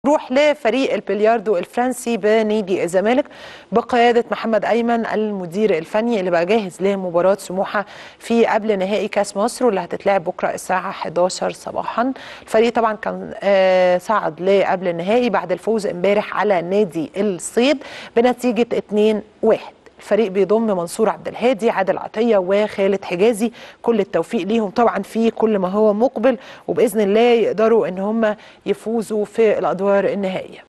نروح لفريق البلياردو الفرنسي بنادي الزمالك بقياده محمد ايمن المدير الفني اللي بقى جاهز لمباراه سموحه في قبل نهائي كاس مصر واللي هتتلعب بكره الساعه 11 صباحا الفريق طبعا كان آه صعد لقبل النهائي بعد الفوز امبارح على نادي الصيد بنتيجه 2-1 الفريق بيضم منصور عبد الهادي عادل عطيه وخالد حجازي كل التوفيق ليهم طبعا في كل ما هو مقبل وباذن الله يقدروا ان هم يفوزوا في الادوار النهائيه